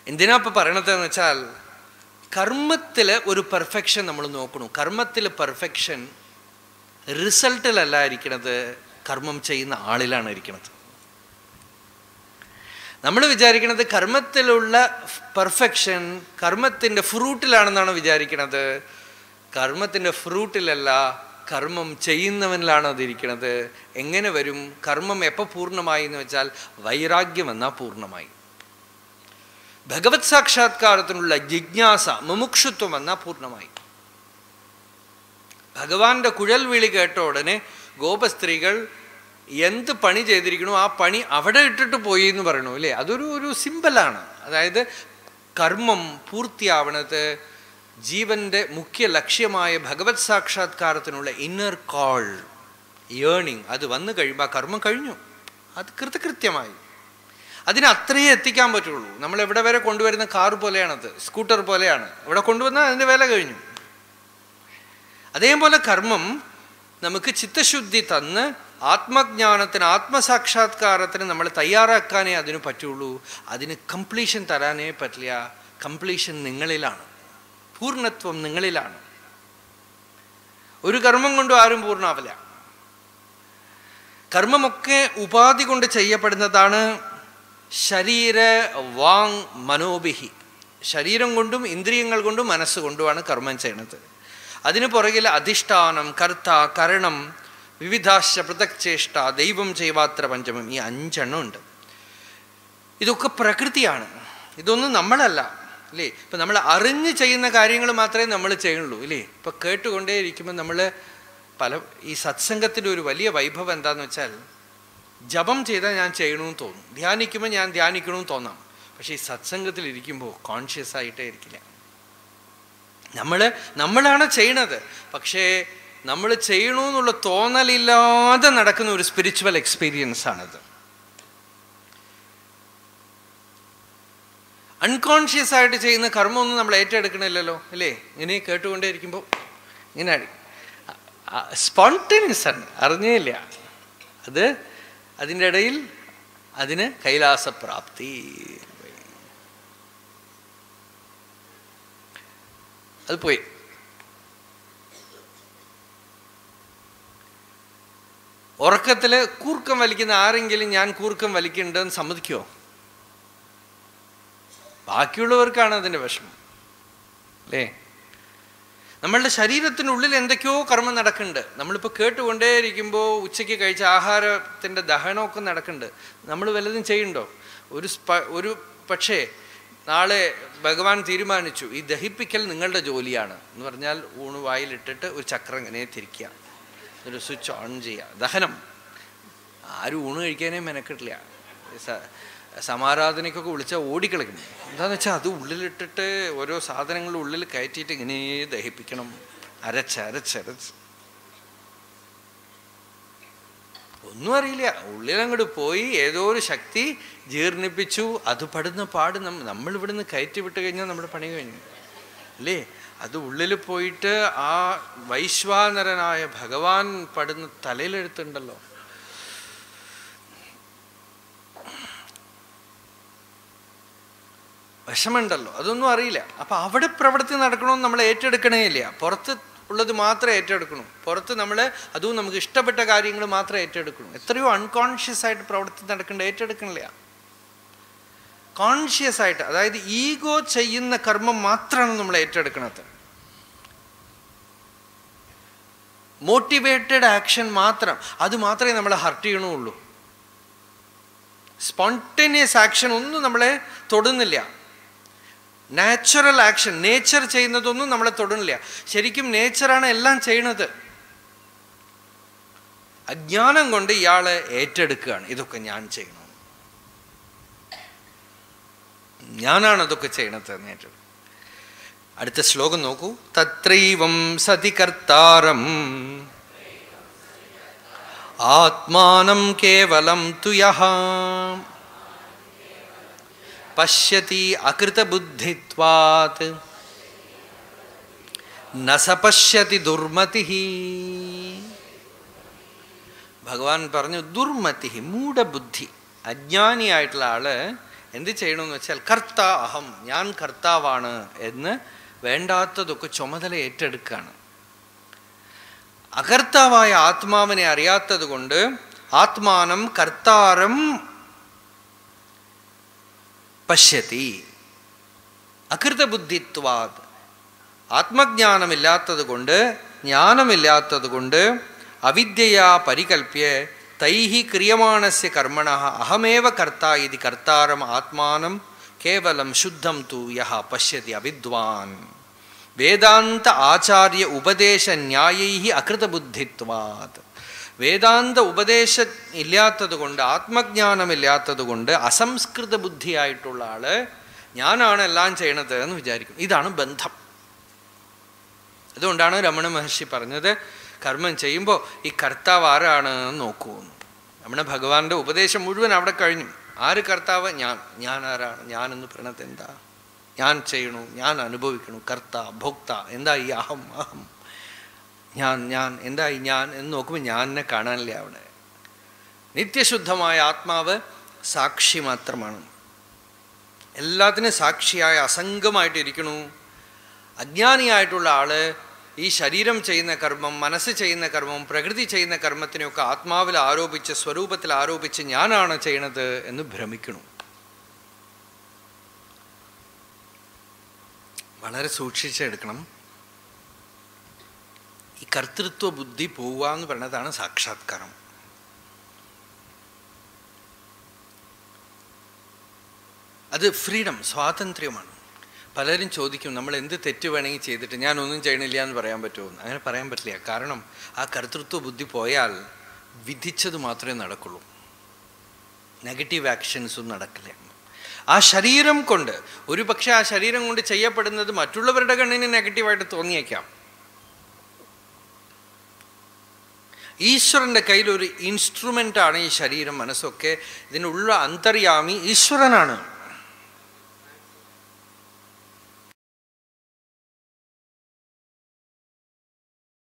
എന്തിനാ ഇപ്പൊ പറയണതെന്ന് വെച്ചാൽ കർമ്മത്തില് ഒരു പെർഫെക്ഷൻ നമ്മൾ നോക്കണം കർമ്മത്തിൽ പെർഫെക്ഷൻ റിസൾട്ടിലല്ല ഇരിക്കണത് കർമ്മം ചെയ്യുന്ന ആളിലാണ് ഇരിക്കുന്നത് നമ്മൾ വിചാരിക്കുന്നത് കർമ്മത്തിലുള്ള പെർഫെക്ഷൻ കർമ്മത്തിൻ്റെ ഫ്രൂട്ടിലാണെന്നാണ് വിചാരിക്കുന്നത് കർമ്മത്തിൻ്റെ ഫ്രൂട്ടിലല്ല കർമ്മം ചെയ്യുന്നവനിലാണ് അതിരിക്കുന്നത് എങ്ങനെ വരും കർമ്മം എപ്പോൾ പൂർണ്ണമായി എന്ന് വെച്ചാൽ വൈരാഗ്യം എന്നാൽ പൂർണ്ണമായി ഭഗവത് സാക്ഷാത്കാരത്തിനുള്ള ജിജ്ഞാസ മുമുക്ഷുത്വം എന്നാൽ പൂർണ്ണമായി ഭഗവാന്റെ കുഴൽ വിളി കേട്ട ഉടനെ ഗോപസ്ത്രീകൾ എന്ത് പണി ചെയ്തിരിക്കണോ ആ പണി അവിടെ ഇട്ടിട്ട് പോയി എന്ന് പറയണു അല്ലേ അതൊരു ഒരു സിമ്പലാണ് അതായത് കർമ്മം പൂർത്തിയാവണത് ജീവന്റെ മുഖ്യ ലക്ഷ്യമായ ഭഗവത് സാക്ഷാത്കാരത്തിനുള്ള ഇന്നർ കോൾ ഏണിങ് അത് വന്നു കഴിയുമ്പോൾ ആ കർമ്മം കഴിഞ്ഞു അത് കൃതകൃത്യമായി അതിന് അത്രയേ എത്തിക്കാൻ പറ്റുള്ളൂ നമ്മൾ എവിടെ വരെ കൊണ്ടുവരുന്ന കാർ പോലെയാണത് സ്കൂട്ടർ പോലെയാണ് ഇവിടെ കൊണ്ടുവന്നാൽ അതിൻ്റെ വില കഴിഞ്ഞു അതേപോലെ കർമ്മം നമുക്ക് ചിത്തശുദ്ധി തന്ന് ആത്മജ്ഞാനത്തിന് ആത്മസാക്ഷാത്കാരത്തിന് നമ്മൾ തയ്യാറാക്കാനേ അതിന് പറ്റുള്ളൂ അതിന് കംപ്ലീഷൻ തരാനേ പറ്റില്ല കംപ്ലീഷൻ നിങ്ങളിലാണ് പൂർണ്ണത്വം നിങ്ങളിലാണ് ഒരു കർമ്മം കൊണ്ടും ആരും പൂർണ്ണാവില്ല കർമ്മമൊക്കെ ഉപാധി കൊണ്ട് ചെയ്യപ്പെടുന്നതാണ് ശരീര വാങ് മനോഭിഹി ശരീരം കൊണ്ടും ഇന്ദ്രിയങ്ങൾ കൊണ്ടും മനസ്സുകൊണ്ടുമാണ് കർമ്മം ചെയ്യുന്നത് അതിന് പുറകിൽ അധിഷ്ഠാനം കർത്ത കരണം വിവിധാശ പൃഥക്ചേഷ്ട ദൈവം ചെയ്വാത്ര പഞ്ചമം ഈ അഞ്ചെണ്ണം ഉണ്ട് ഇതൊക്കെ പ്രകൃതിയാണ് ഇതൊന്നും നമ്മളല്ല അല്ലേ ഇപ്പം നമ്മൾ അറിഞ്ഞ് ചെയ്യുന്ന കാര്യങ്ങൾ മാത്രമേ നമ്മൾ ചെയ്യുള്ളൂ ഇല്ലേ ഇപ്പം കേട്ടുകൊണ്ടേ ഇരിക്കുമ്പോൾ നമ്മൾ പല ഈ സത്സംഗത്തിൻ്റെ ഒരു വലിയ വൈഭവം എന്താന്ന് വെച്ചാൽ ജപം ചെയ്താൽ ഞാൻ ചെയ്യണമെന്ന് തോന്നും ധ്യാനിക്കുമ്പോൾ ഞാൻ ധ്യാനിക്കണമെന്ന് തോന്നാം പക്ഷേ ഈ സത്സംഗത്തിൽ ഇരിക്കുമ്പോൾ കോൺഷ്യസ് ആയിട്ടേ ഇരിക്കില്ല നമ്മൾ നമ്മളാണ് ചെയ്യണത് പക്ഷേ നമ്മൾ ചെയ്യണമെന്നുള്ള തോന്നലില്ലാതെ നടക്കുന്ന ഒരു സ്പിരിച്വൽ എക്സ്പീരിയൻസ് ആണത് അൺകോൺഷ്യസ് ആയിട്ട് ചെയ്യുന്ന കർമ്മമൊന്നും നമ്മൾ ഏറ്റെടുക്കണില്ലല്ലോ അല്ലേ ഇങ്ങനെ കേട്ടുകൊണ്ടേ ഇരിക്കുമ്പോൾ ഇങ്ങനെ സ്പോണ്ടേനിയസ് ആണ് അറിഞ്ഞേയില്ല അത് അതിൻ്റെ ഇടയിൽ അതിന് കൈലാസപ്രാപ്തി അത് പോയി ഉറക്കത്തിൽ കൂർക്കം വലിക്കുന്ന ആരെങ്കിലും ഞാൻ കൂർക്കം വലിക്കുന്നുണ്ടെന്ന് സമ്മതിക്കുമോ ബാക്കിയുള്ളവർക്കാണ് അതിൻ്റെ വിഷമം അല്ലേ നമ്മളുടെ ശരീരത്തിനുള്ളിൽ എന്തൊക്കെയോ കർമ്മം നടക്കുന്നുണ്ട് നമ്മളിപ്പോൾ കേട്ടുകൊണ്ടേയിരിക്കുമ്പോൾ ഉച്ചയ്ക്ക് കഴിച്ച ആഹാരത്തിൻ്റെ ദഹനമൊക്കെ നടക്കുന്നുണ്ട് നമ്മൾ വല്ലതും ചെയ്യുന്നുണ്ടോ ഒരു സ്പ ഒരു പക്ഷേ നാളെ ഭഗവാൻ തീരുമാനിച്ചു ഈ ദഹിപ്പിക്കൽ നിങ്ങളുടെ ജോലിയാണ് എന്ന് പറഞ്ഞാൽ ഊണ് വായിലിട്ടിട്ട് ഒരു ചക്രം ഇങ്ങനെ തിരിക്കുക ഒരു സ്വിച്ച് ഓൺ ചെയ്യുക ദഹനം ആരും ഊണ് കഴിക്കാനേ മെനക്കെട്ടില്ല സ- സമാരാധനയ്ക്കൊക്കെ വിളിച്ചാൽ ഓടിക്കളിക്കണം എന്താന്ന് വെച്ചാൽ അത് ഉള്ളിലിട്ടിട്ട് ഓരോ സാധനങ്ങൾ ഉള്ളിൽ കയറ്റിയിട്ട് ഇങ്ങനെ ദഹിപ്പിക്കണം അരച്ച് അരച്ച് അരച്ച് ഒന്നും അറിയില്ല ഉള്ളിലങ്ങോട്ട് പോയി ഏതോ ഒരു ശക്തി ജീർണിപ്പിച്ചു അത് പടുന്ന പാട് നമ്മ നമ്മൾ ഇവിടുന്ന് കയറ്റി വിട്ട് കഴിഞ്ഞാൽ നമ്മുടെ പണി കഴിഞ്ഞു അല്ലേ അത് ഉള്ളിൽ പോയിട്ട് ആ വൈശ്വാനരനായ ഭഗവാൻ പടുന്ന തലയിലെഴുത്തുണ്ടല്ലോ വിഷമുണ്ടല്ലോ അതൊന്നും അറിയില്ല അപ്പൊ അവിടെ പ്രവൃത്തി നടക്കണമെന്ന് നമ്മൾ ഏറ്റെടുക്കണേ ഇല്ല പുറത്ത് ഉള്ളത് മാത്രമേ ഏറ്റെടുക്കണു പുറത്ത് നമ്മൾ അതും നമുക്ക് ഇഷ്ടപ്പെട്ട കാര്യങ്ങൾ മാത്രമേ ഏറ്റെടുക്കണു എത്രയോ അൺകോൺഷ്യസ് ആയിട്ട് പ്രവൃത്തി നടക്കേണ്ട ഏറ്റെടുക്കണില്ല കോൺഷ്യസ് ആയിട്ട് അതായത് ഈഗോ ചെയ്യുന്ന കർമ്മം മാത്രമാണ് നമ്മൾ ഏറ്റെടുക്കുന്നത് മോട്ടിവേറ്റഡ് ആക്ഷൻ മാത്രം അത് മാത്രമേ നമ്മളെ ഹർട്ട് ചെയ്യണുള്ളൂ സ്പോണ്ടേനിയസ് ആക്ഷൻ ഒന്നും നമ്മളെ തൊടുന്നില്ല നാച്ചുറൽ ആക്ഷൻ നേച്ചർ ചെയ്യുന്നതൊന്നും നമ്മളെ തൊടുന്നില്ല ശരിക്കും നേച്ചറാണ് എല്ലാം ചെയ്യണത് അജ്ഞാനം കൊണ്ട് ഇയാളെ ഏറ്റെടുക്കുകയാണ് ഇതൊക്കെ ഞാൻ ചെയ്യണം ഞാനാണ് അതൊക്കെ ചെയ്യണത് എന്ന് ഏറ്റെടുക്കും അടുത്ത ശ്ലോകം നോക്കൂ തത്രൈവം സതി കർത്താരം ആത്മാനം കേവലം തുയഃ പശ്യതി അകൃതബുദ്ധിത്വാത് ന സ പശ്യതി ദുർമതി ഭഗവാൻ പറഞ്ഞു ദുർമതി മൂഢബുദ്ധി അജ്ഞാനിയായിട്ടുള്ള ആള് എന്ത് ചെയ്യണമെന്ന് വെച്ചാൽ കർത്ത അഹം ഞാൻ കർത്താവാണ് എന്ന് വേണ്ടാത്തതൊക്കെ ചുമതല ഏറ്റെടുക്കുകയാണ് അകർത്താവായ ആത്മാവിനെ അറിയാത്തത് കൊണ്ട് ആത്മാനം കർത്താരം പശ്യതി അകൃതബുദ്ധിത്വാത് ആത്മജ്ഞാനമില്ലാത്തത് കൊണ്ട് ജ്ഞാനമില്ലാത്തത് കൊണ്ട് അവിദ്യയാ പരികൽപ്യ തൈഹി ക്രിയമാണസ്യ കർമ്മണ അഹമേവ കർത്ത ഇതി കർത്താരം ആത്മാനം കേവലം ശുദ്ധം തു യഹ പശ്യതി അവിദ്വാൻ വേദാന്ത ആചാര്യ ഉപദേശ ന്യായൈ അകൃതബുദ്ധിത്വാത് വേദാന്ത ഉപദേശം ഇല്ലാത്തത് കൊണ്ട് ആത്മജ്ഞാനമില്ലാത്തത് കൊണ്ട് അസംസ്കൃത ബുദ്ധിയായിട്ടുള്ള ആള് ഞാനാണ് എല്ലാം ചെയ്യണത് എന്ന് വിചാരിക്കും ഇതാണ് ബന്ധം അതുകൊണ്ടാണ് രമണ മഹർഷി പറഞ്ഞത് കർമ്മം ചെയ്യുമ്പോൾ ഈ കർത്താവ് ആരാണ് എന്ന് നോക്കൂ എന്ന്. രമണ ഭഗവാന്റെ ഉപദേശം മുഴുവൻ അവിടെ കഴിഞ്ഞു ആര് കർത്താവ് ഞാൻ ഞാൻ ആരാണ് ഞാൻ എന്ന് പറയണത് എന്താ ഞാൻ ചെയ്യണു ഞാൻ അനുഭവിക്കണു കർത്ത ഭോക്ത എന്താ ഈ അഹം അഹം ഞാൻ ഞാൻ എന്താ ഈ ഞാൻ എന്ന് നോക്കുമ്പോൾ ഞാനെ കാണാനില്ല അവിടെ നിത്യശുദ്ധമായ ആത്മാവ് സാക്ഷി മാത്രമാണ് എല്ലാത്തിനും സാക്ഷിയായ അസംഗമായിട്ടിരിക്കണു അജ്ഞാനിയായിട്ടുള്ള ആള് ഈ ശരീരം ചെയ്യുന്ന കർമ്മം മനസ്സ് ചെയ്യുന്ന കർമ്മം പ്രകൃതി ചെയ്യുന്ന കർമ്മത്തിനെയൊക്കെ ആത്മാവിൽ ആരോപിച്ച് സ്വരൂപത്തിൽ ആരോപിച്ച് ഞാനാണ് ചെയ്യണത് എന്ന് ഭ്രമിക്കണു വളരെ സൂക്ഷിച്ചെടുക്കണം ഈ കർത്തൃത്വ ബുദ്ധി പോവുക എന്ന് പറയുന്നതാണ് സാക്ഷാത്കാരം അത് ഫ്രീഡം സ്വാതന്ത്ര്യമാണ് പലരും ചോദിക്കും നമ്മൾ എന്ത് തെറ്റ് വേണമെങ്കിൽ ചെയ്തിട്ട് ഞാനൊന്നും ചെയ്യണില്ല എന്ന് പറയാൻ പറ്റുമോ എന്ന്. അങ്ങനെ പറയാൻ പറ്റില്ല കാരണം ആ കർത്തൃത്വ ബുദ്ധി പോയാൽ വിധിച്ചത് മാത്രമേ നടക്കുള്ളൂ നെഗറ്റീവ് ആക്ഷൻസും നടക്കില്ല ആ ശരീരം കൊണ്ട് ഒരു പക്ഷെ ആ ശരീരം കൊണ്ട് ചെയ്യപ്പെടുന്നത് മറ്റുള്ളവരുടെ കണ്ണിന് നെഗറ്റീവായിട്ട് തോന്നിയേക്കാം ഈശ്വരൻ്റെ കയ്യിൽ ഒരു ഇൻസ്ട്രുമെൻ്റാണ് ഈ ശരീരം മനസ്സൊക്കെ ഇതിനുള്ള അന്തര്യാമി ഈശ്വരനാണ്